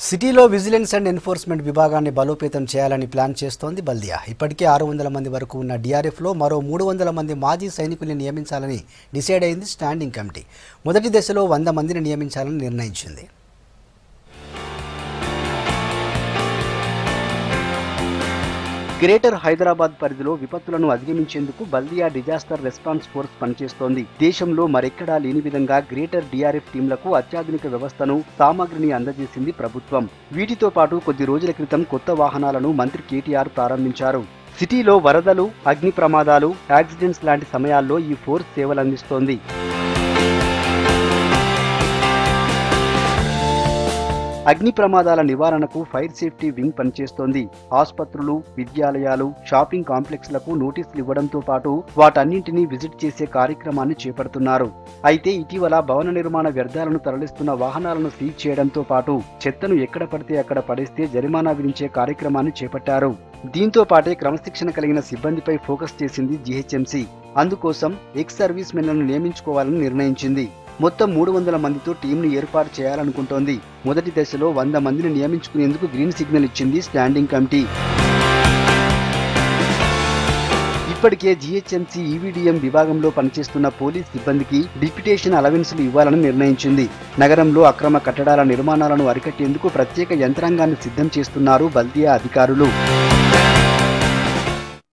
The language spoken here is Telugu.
సిటీలో విజిలెన్స్ అండ్ ఎన్ఫోర్స్మెంట్ విభాగాన్ని బలోపేతం చేయాలని ప్లాన్ చేస్తోంది బల్దియా ఇప్పటికే ఆరు వందల మంది వరకు ఉన్న డిఆర్ఎఫ్లో మరో మూడు వందల మంది మాజీ సైనికుల్ని నియమించాలని డిసైడ్ అయింది స్టాండింగ్ కమిటీ మొదటి దశలో వంద మందిని నియమించాలని నిర్ణయించింది గ్రేటర్ హైదరాబాద్ పరిధిలో విపత్తులను అధిగమించేందుకు బల్దియా డిజాస్టర్ రెస్పాన్స్ ఫోర్స్ పనిచేస్తోంది దేశంలో మరెక్కడా లేని విధంగా గ్రేటర్ డిఆర్ఎఫ్ టీంలకు అత్యాధునిక వ్యవస్థను సామాగ్రిని అందజేసింది ప్రభుత్వం వీటితో పాటు కొద్ది రోజుల క్రితం కొత్త వాహనాలను మంత్రి కేటీఆర్ ప్రారంభించారు సిటీలో వరదలు అగ్ని ప్రమాదాలు యాక్సిడెంట్స్ లాంటి సమయాల్లో ఈ ఫోర్స్ సేవలందిస్తోంది అగ్ని ప్రమాదాల నివారణకు ఫైర్ సేఫ్టీ వింగ్ పనిచేస్తోంది ఆసుపత్రులు విద్యాలయాలు షాపింగ్ కాంప్లెక్స్లకు నోటీసులు ఇవ్వడంతో పాటు వాటన్నింటినీ విజిట్ చేసే కార్యక్రమాన్ని చేపడుతున్నారు అయితే ఇటీవల భవన నిర్మాణ వ్యర్థాలను తరలిస్తున్న వాహనాలను సీజ్ చేయడంతో పాటు చెత్తను ఎక్కడ పడితే అక్కడ పడేస్తే జరిమానా విధించే కార్యక్రమాన్ని చేపట్టారు దీంతో పాటే క్రమశిక్షణ కలిగిన సిబ్బందిపై ఫోకస్ చేసింది జీహెచ్ఎంసీ అందుకోసం ఎక్స్ సర్వీస్ మెన్లను నియమించుకోవాలని నిర్ణయించింది మొత్తం మూడు వందల మందితో టీంను ఏర్పాటు చేయాలనుకుంటోంది మొదటి దశలో వంద మందిని నియమించుకునేందుకు గ్రీన్ సిగ్నల్ ఇచ్చింది స్టాండింగ్ కమిటీ ఇప్పటికే జీహెచ్ఎంసీ ఈవీడీఎం విభాగంలో పనిచేస్తున్న పోలీస్ సిబ్బందికి డిప్యుటేషన్ అలవెన్సులు ఇవ్వాలని నిర్ణయించింది నగరంలో అక్రమ కట్టడాల నిర్మాణాలను అరికట్టేందుకు ప్రత్యేక యంత్రాంగాన్ని సిద్ధం చేస్తున్నారు బల్దియా అధికారులు